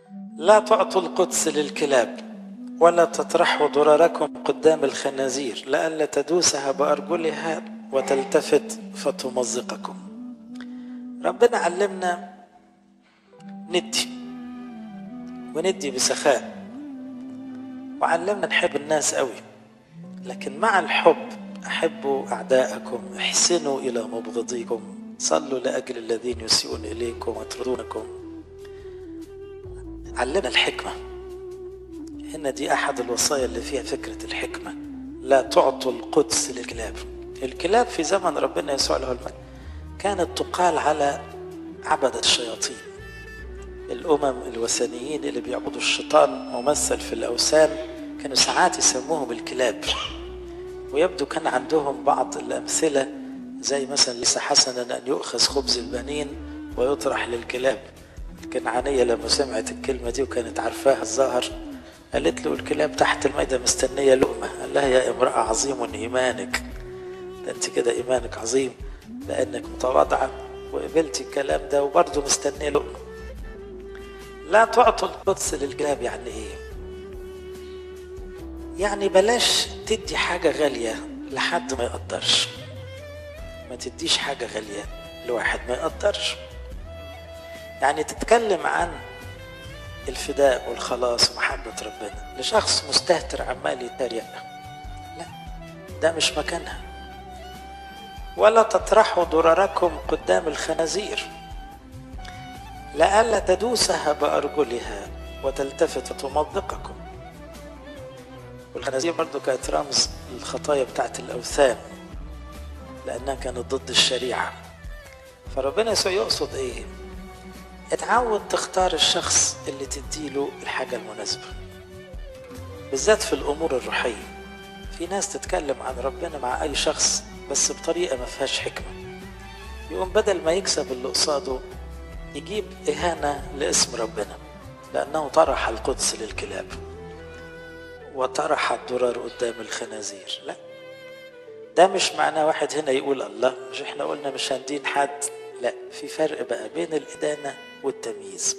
لا تعطوا القدس للكلاب ولا تطرحوا ضرركم قدام الخنازير لئلا تدوسها بأرجلها وتلتفت فتمزقكم ربنا علمنا ندي وندي بسخاء وعلمنا نحب الناس قوي لكن مع الحب أحبوا أعداءكم احسنوا إلى مبغضيكم صلوا لأجل الذين يسيئون إليكم ويطردونكم علمنا الحكمة هنا دي أحد الوصايا اللي فيها فكرة الحكمة لا تعطوا القدس للكلاب الكلاب في زمن ربنا يسوع له المجد كانت تقال على عبدة الشياطين الأمم الوثنيين اللي بيعبدوا الشيطان ممثل في الأوثان كانوا ساعات يسموهم الكلاب ويبدو كان عندهم بعض الأمثلة زي مثلا ليس حسنا أن يؤخذ خبز البنين ويطرح للكلاب الكنعانية لما سمعت الكلمة دي وكانت عارفاها الظاهر قالت له الكلاب تحت المائدة مستنية لقمة قال لها يا امرأة عظيم إيمانك ده أنت كده إيمانك عظيم لأنك متواضعة وقبلتي الكلام ده وبرضه مستنية لقمة لا تعطوا القدس للكلاب يعني إيه؟ يعني بلاش تدي حاجة غالية لحد ما يقدرش ما تديش حاجة غالية لواحد ما يقدرش يعني تتكلم عن الفداء والخلاص ومحبة ربنا لشخص مستهتر عمال يتريق لا ده مش مكانها ولا تطرحوا ضرركم قدام الخنازير لئلا تدوسها بأرجلها وتلتفت فتمضقكم والخنازير برضو كانت رمز للخطايا بتاعت الأوثان لأنها كانت ضد الشريعة فربنا يسوع يقصد إيه؟ اتعود تختار الشخص اللي تديله الحاجة المناسبة بالذات في الأمور الروحية في ناس تتكلم عن ربنا مع أي شخص بس بطريقة ما فيهاش حكمة يقوم بدل ما يكسب اللي قصاده يجيب إهانة لاسم ربنا لأنه طرح القدس للكلاب وطرح الضرر قدام الخنازير لا ده مش معناه واحد هنا يقول الله مش احنا قلنا مش هندين حد لا في فرق بقى بين الإدانة والتمييز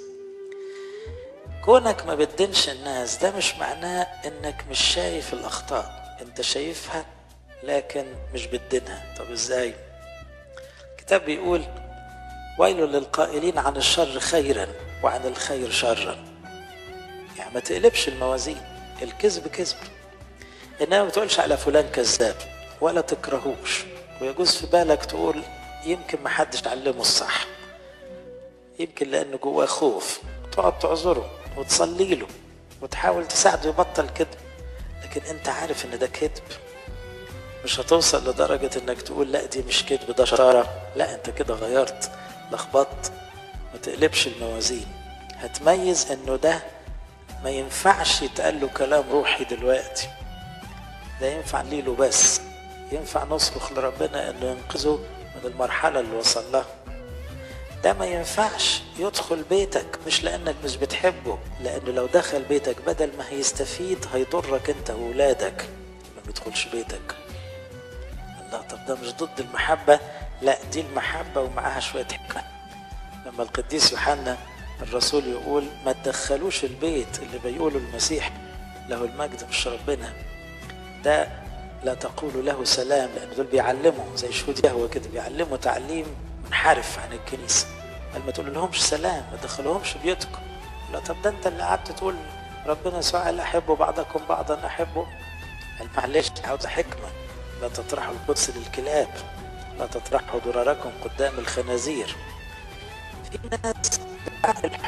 كونك ما بتدينش الناس ده مش معناه انك مش شايف الأخطاء انت شايفها لكن مش بتدينها طب ازاي الكتاب بيقول ويل للقائلين عن الشر خيرا وعن الخير شرا يعني ما تقلبش الموازين الكذب كذب انما ما تقولش على فلان كذاب ولا تكرهوش ويجوز في بالك تقول يمكن ما حدش علمه الصح يمكن لانه جواه خوف تقعد تعذره وتصلي له وتحاول تساعده يبطل كذب لكن انت عارف ان ده كذب مش هتوصل لدرجة انك تقول لا دي مش كذب ده شرارة لا انت كده غيرت لخبطت ما تقلبش الموازين هتميز انه ده ما ينفعش يتقال له كلام روحي دلوقتي ده ينفع ليله بس ينفع نصرخ لربنا انه ينقذه من المرحلة اللي وصل لها ده ما ينفعش يدخل بيتك مش لانك مش بتحبه لانه لو دخل بيتك بدل ما هيستفيد هيضرك انت واولادك ما بيدخلش بيتك الله طب ده مش ضد المحبة لا دي المحبة ومعاها شوية حكمة لما القديس يوحنا الرسول يقول ما تدخلوش البيت اللي بيقوله المسيح له المجد مش ربنا ده لا تقولوا له سلام لان دول بيعلموا زي شهود يهوى كده بيعلموا تعليم منحرف عن الكنيسه قال ما تقول لهمش سلام ما تدخلهمش بيوتكم لا طب ده انت اللي قعدت تقول ربنا يسوع قال احبوا بعضكم بعضا احبوا قال معلش عاوز حكمه لا تطرحوا القدس للكلاب لا تطرحوا ضرركم قدام الخنازير في ناس بعد الحب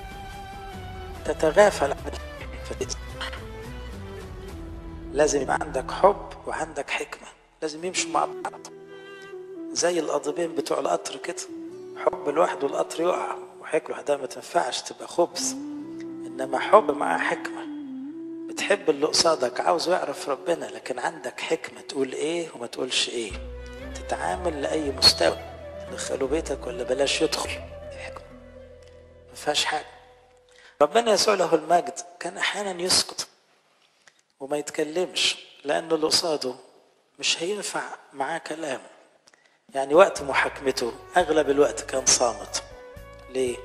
تتغافل عن فتتسمح لازم يبقى عندك حب وعندك حكمة لازم يمشوا مع بعض زي القضيبين بتوع القطر كده حب لوحده القطر يقع وحكمة ده ما تنفعش تبقى خبز إنما حب مع حكمة بتحب اللي قصادك عاوز يعرف ربنا لكن عندك حكمة تقول إيه وما تقولش إيه تتعامل لأي مستوى دخلوا بيتك ولا بلاش يدخل حكمة ما فيهاش حاجة ربنا يسوع له المجد كان أحيانا يسكت وما يتكلمش لأنه اللي قصاده مش هينفع معاه كلام يعني وقت محاكمته أغلب الوقت كان صامت ليه؟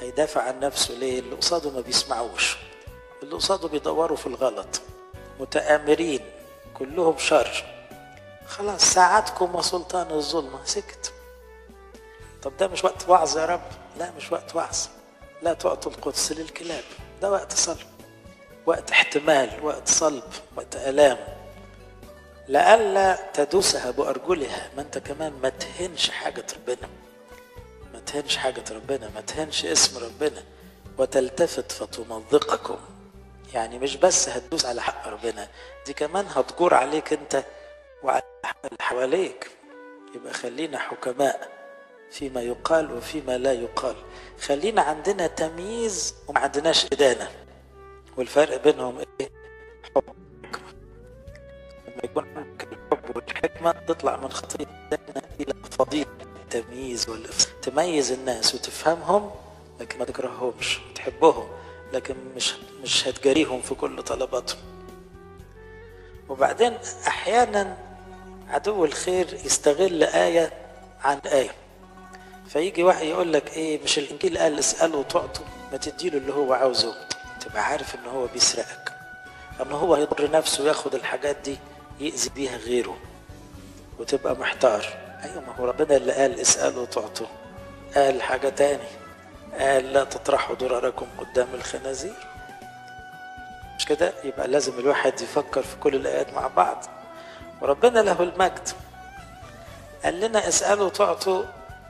هيدافع عن نفسه ليه اللي قصاده ما بيسمعوش اللي قصاده بيدوروا في الغلط متآمرين كلهم شر خلاص ساعتكم وسلطان الظلمة سكت طب ده مش وقت وعظ يا رب لا مش وقت وعظ لا تعطوا القدس للكلاب ده وقت صلب وقت احتمال وقت صلب وقت ألام لئلا تدوسها بأرجلها ما انت كمان ما تهنش حاجة ربنا ما تهنش حاجة ربنا ما تهنش اسم ربنا وتلتفت فتمضقكم يعني مش بس هتدوس على حق ربنا دي كمان هتجور عليك انت وعلى اللي حواليك يبقى خلينا حكماء فيما يقال وفيما لا يقال خلينا عندنا تمييز وما عندناش إدانة والفرق بينهم ايه حب لما يكون عندك الحب والحكمة تطلع من خطية إلى فضيلة التمييز والإفصال تميز الناس وتفهمهم لكن ما تكرههمش تحبهم لكن مش مش هتجاريهم في كل طلباتهم وبعدين أحيانا عدو الخير يستغل آية عن آية فيجي واحد يقول لك ايه مش الانجيل قال اساله وتعطوا ما تديله اللي هو عاوزه تبقى عارف ان هو بيسرقك اما هو هيضر نفسه وياخد الحاجات دي يأذي بيها غيره وتبقى محتار ايوه ما هو ربنا اللي قال اسالوا وتعطوا قال حاجه تاني قال لا تطرحوا ضرركم قدام الخنازير مش كده يبقى لازم الواحد يفكر في كل الايات مع بعض وربنا له المجد قال لنا اسالوا تعطوا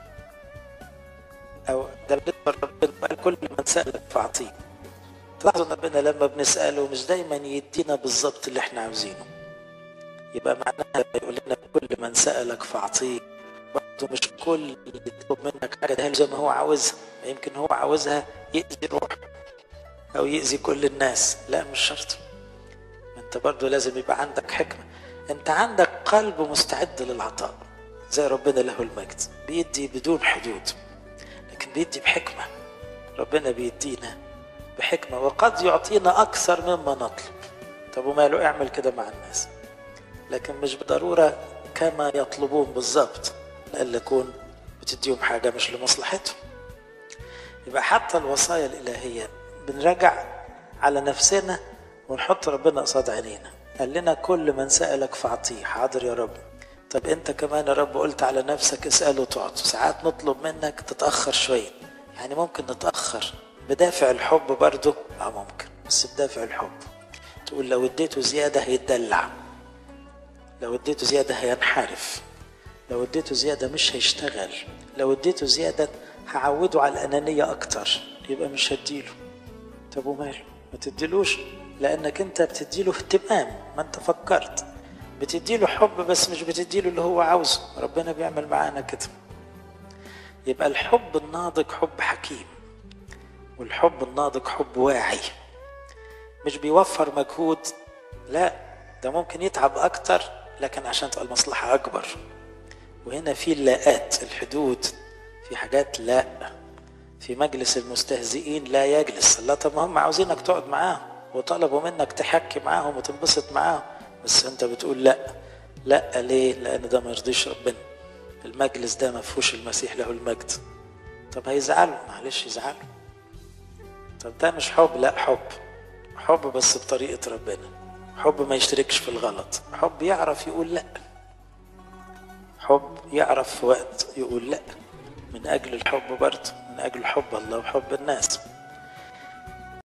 او ده بالنسبه لربنا قال كل من سالك فاعطيه تلاحظوا ان ربنا لما بنساله مش دايما يدينا بالظبط اللي احنا عاوزينه يبقى معناها يقول لنا كل من سالك فاعطيه برضه مش كل اللي يطلب منك حاجه ده زي ما هو عاوزها يمكن هو عاوزها يأذي روحه او يأذي كل الناس لا مش شرط انت برضه لازم يبقى عندك حكمه انت عندك قلب مستعد للعطاء زي ربنا له المجد بيدي بدون حدود لكن بيدي بحكمة ربنا بيدينا بحكمة وقد يعطينا أكثر مما نطلب طب وماله اعمل كده مع الناس لكن مش بالضرورة كما يطلبون بالظبط لألا يكون بتديهم حاجة مش لمصلحتهم يبقى حتى الوصايا الإلهية بنرجع على نفسنا ونحط ربنا قصاد عينينا قال لنا كل من سألك فاعطيه حاضر يا رب طب انت كمان يا رب قلت على نفسك اسأله تعطوا ساعات نطلب منك تتأخر شوية يعني ممكن نتأخر بدافع الحب برضه اه ممكن بس بدافع الحب تقول لو اديته زيادة هيتدلع لو اديته زيادة هينحرف لو اديته زيادة مش هيشتغل لو اديته زيادة هعوده على الأنانية أكتر يبقى مش هديله طب وماله ما تديلوش لأنك أنت بتديله اهتمام ما أنت فكرت بتديله حب بس مش بتديله اللي هو عاوزه ربنا بيعمل معانا كده يبقى الحب الناضج حب حكيم والحب الناضج حب واعي مش بيوفر مجهود لا ده ممكن يتعب اكتر لكن عشان تبقى المصلحة اكبر وهنا في اللاءات الحدود في حاجات لا في مجلس المستهزئين لا يجلس الله طب ما هم عاوزينك تقعد معاهم وطلبوا منك تحكي معاهم وتنبسط معاهم بس انت بتقول لا لا ليه لان ده ما يرضيش ربنا المجلس ده ما فيهوش المسيح له المجد طب هيزعلوا معلش يزعلوا طب ده مش حب لا حب حب بس بطريقة ربنا حب ما يشتركش في الغلط حب يعرف يقول لا حب يعرف في وقت يقول لا من أجل الحب برضه من أجل حب الله وحب الناس